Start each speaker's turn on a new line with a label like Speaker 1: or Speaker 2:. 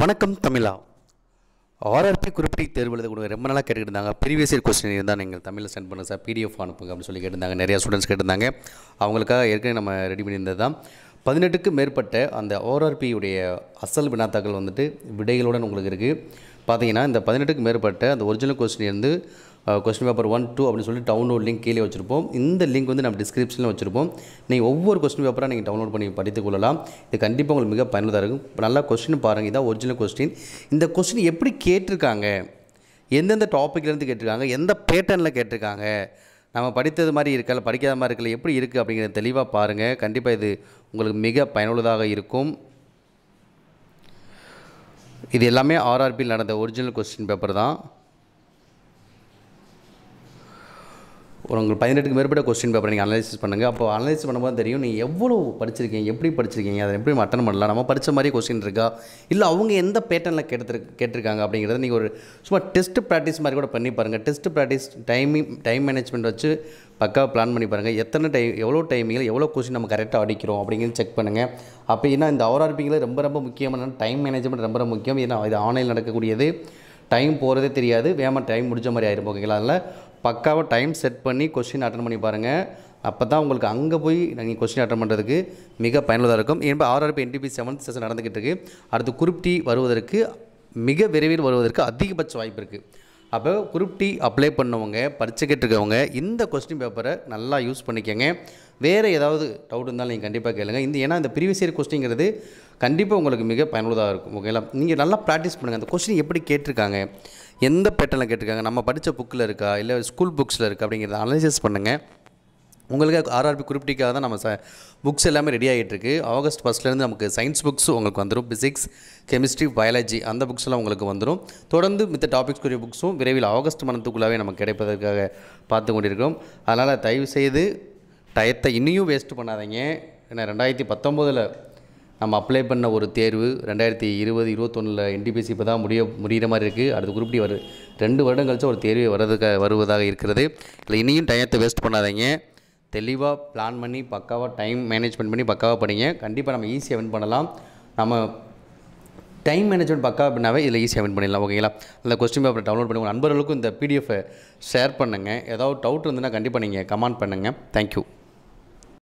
Speaker 1: வணக்கம் தமிழா ஆர்ஆர்பி குறிப்பிட்ட தேர்வு எழுத கொடுங்க ரொம்ப நாளாக கேட்டுக்கிட்டு இருந்தாங்க ப்ரீவியஸ் இயர் கொஸ்டின் இருந்தால் நீங்கள் தமிழில் சென்ட் பண்ணுங்க சார் பிடிஎஃப் அனுப்புங்க அப்படின்னு சொல்லி கேட்டிருந்தாங்க நிறையா ஸ்டூடெண்ட்ஸ் கேட்டிருந்தாங்க அவங்களுக்காக ஏற்கனவே நம்ம ரெடி பண்ணியிருந்தது தான் பதினெட்டுக்கு மேற்பட்ட அந்த ஓஆர்பியுடைய அசல் வினாத்தாக்கள் வந்துட்டு விடைகளுடன் உங்களுக்கு இருக்குது பார்த்தீங்கன்னா இந்த பதினெட்டுக்கு மேற்பட்ட அந்த ஒரிஜினல் கொஸ்டின் இருந்து கொஸ்டின் பேப்பர் ஒன் டூ அப்படின்னு சொல்லி டவுன்லோட் லிங்க் கீழே வச்சுருப்போம் இந்த லிங்க் வந்து நம்ம டிஸ்கிரிப்ஷனில் வச்சுருப்போம் நீங்கள் ஒவ்வொரு கொஸ்டின் பேப்பராக நீங்கள் டவுன்லோட் பண்ணி படித்துக் கொள்ளலாம் இது கண்டிப்பாக உங்களுக்கு மிக பயனுள்ளதாக இருக்கும் இப்போ நல்லா கொஸ்டின் பாருங்கள் இதான் ஒரிஜினல் கொஸ்டின் இந்த கொஸ்டின் எப்படி கேட்டிருக்காங்க எந்தெந்த டாப்பிக்லேருந்து கேட்டிருக்காங்க எந்த பேட்டர்னில் கேட்டிருக்காங்க நம்ம படித்தது மாதிரி இருக்கல படிக்காத மாதிரி இருக்கல எப்படி இருக்குது அப்படிங்கிறத தெளிவாக பாருங்கள் கண்டிப்பாக இது உங்களுக்கு மிக பயனுள்ளதாக இருக்கும் இது எல்லாமே ஆர்ஆர்பியில் நடந்த ஒரிஜினல் கொஸ்டின் பேப்பர் தான் ஒரு உங்களுக்கு பதினெட்டுக்கு மேற்பட்ட கொஸ்டின் பேப்பர் நீங்கள் அனலைசிஸ் பண்ணுங்கள் அப்போ அனலைசிஸ் பண்ணும்போது தெரியும் நீங்கள் எவ்வளோ படிச்சிருக்கீங்க எப்படி படிச்சிருக்கீங்க அதை எப்படி அட்டன் பண்ணலாம் நம்ம படித்த மாதிரி கொஸ்டின் இருக்கா இல்லை அவங்க எந்த பேட்டர்னில் கேட்டு கேட்டிருக்காங்க அப்படிங்கிறத நீங்கள் ஒரு சும்மா டெஸ்ட் ப்ராக்டிஸ் மாதிரி கூட பண்ணி பாருங்கள் test practice timing time management வச்சு பக்காவாக பிளான் பண்ணி பாருங்கள் எத்தனை டைம் எவ்வளோ டைமிங்கில் எவ்வளோ கொஸ்டின் நம்ம கரெக்டாக அடிக்கிறோம் அப்படிங்கிறது செக் பண்ணுங்கள் அப்போ ஏன்னா இந்த ஆர்ஆர்பிங்கில் ரொம்ப ரொம்ப முக்கியமான டைம் மேனேஜ்மெண்ட் ரொம்ப ரொம்ப முக்கியம் ஏன்னா இது ஆன்லைன் நடக்கக்கூடியது டைம் போகிறதே தெரியாது வேகமாக டைம் முடிஞ்ச மாதிரி ஆயிரும் ஓகேங்களா அதனால் பக்காவாக டைம் செட் பண்ணி கொஸ்டின் அட்டன் பண்ணி பாருங்கள் அப்போ தான் உங்களுக்கு அங்கே போய் நீங்கள் கொஸ்டின் அட்டன் பண்ணுறதுக்கு மிக பயனுள்ளதாக இருக்கும் என்பது ஆர்ஆர்பி என்டிபி செவன்த் செஷன் நடந்துக்கிட்டு இருக்குது அடுத்து குரூப் டி வருவதற்கு மிக விரைவில் வருவதற்கு அதிகபட்ச வாய்ப்பு இருக்குது அப்போ குரூப் டி அப்ளை பண்ணவங்க படிச்சுக்கிட்டு இருக்கவங்க இந்த கொஸ்டின் பேப்பரை நல்லா யூஸ் பண்ணிக்கோங்க வேறு ஏதாவது டவுட் இருந்தாலும் நீங்கள் கண்டிப்பாக கேளுங்க இந்த ஏன்னா இந்த ப்ரீவியஸ் இயர் கொஸ்டிங்கிறது கண்டிப்பாக உங்களுக்கு மிக பயனுள்ளதாக இருக்கும் ஓகேங்களா நீங்கள் நல்லா ப்ராக்டிஸ் பண்ணுங்கள் அந்த கொஸ்டின் எப்படி கேட்டிருக்காங்க எந்த பேட்டர்னில் கேட்டிருக்காங்க நம்ம படித்த புக்கில் இருக்கா இல்லை ஸ்கூல் புக்ஸில் இருக்கா அப்படிங்கிறத அனலைசிஸ் பண்ணுங்கள் உங்களுக்கு ஆர்ஆர்பி குறிப்பிட்டிக்காக தான் நம்ம ச புக்ஸ் எல்லாமே ரெடி ஆகிட்டு இருக்கு ஆகஸ்ட் ஃபஸ்ட்லேருந்து நமக்கு சயின்ஸ் புக்ஸ் உங்களுக்கு வந்துடும் பிசிக்ஸ் கெமிஸ்ட்ரி பயாலஜி அந்த புக்ஸ் எல்லாம் உங்களுக்கு வந்துடும் தொடர்ந்து மித்த டாபிக்ஸ்க்குரிய புக்ஸும் விரைவில் ஆகஸ்ட் மந்த்துக்குள்ளாவே நமக்கு கிடைப்பதற்காக பார்த்து கொண்டிருக்கிறோம் அதனால் தயவு செய்து டயத்தை இன்னியும் வேஸ்ட் பண்ணாதீங்க ஏன்னா ரெண்டாயிரத்தி பத்தொம்போதில் நம்ம அப்ளை பண்ண ஒரு தேர்வு ரெண்டாயிரத்தி இருபது இருபத்தொன்னில் என்டிபிசி இப்போ தான் முடிய முடிகிற மாதிரி இருக்குது அடுத்த குரூப் டி வரு ரெண்டு வருடம் கழிச்சு ஒரு தேர்வு வரதுக்கு வருவதாக இருக்கிறது இல்லை இனியும் டயத்தை வேஸ்ட் பண்ணாதீங்க தெளிவாக பிளான் பண்ணி பக்காவாக டைம் மேனேஜ்மெண்ட் பண்ணி பக்காவாக படிங்க கண்டிப்பாக நம்ம ஈஸியாக வின் பண்ணலாம் நம்ம டைம் மேனேஜ்மெண்ட் பக்கா அப்படின்னாவே இதில் ஈஸியாக வின் பண்ணிடலாம் ஓகேங்களா அந்த கொஸ்டின் பேப்பரை டவுன்லோட் பண்ணி உங்கள் நண்பர்களுக்கும் இந்த பிடிஎஃபை ஷேர் பண்ணுங்கள் ஏதாவது டவுட் இருந்ததுன்னா கண்டிப்பாக நீங்கள் கமெண்ட் பண்ணுங்கள் தேங்க்யூ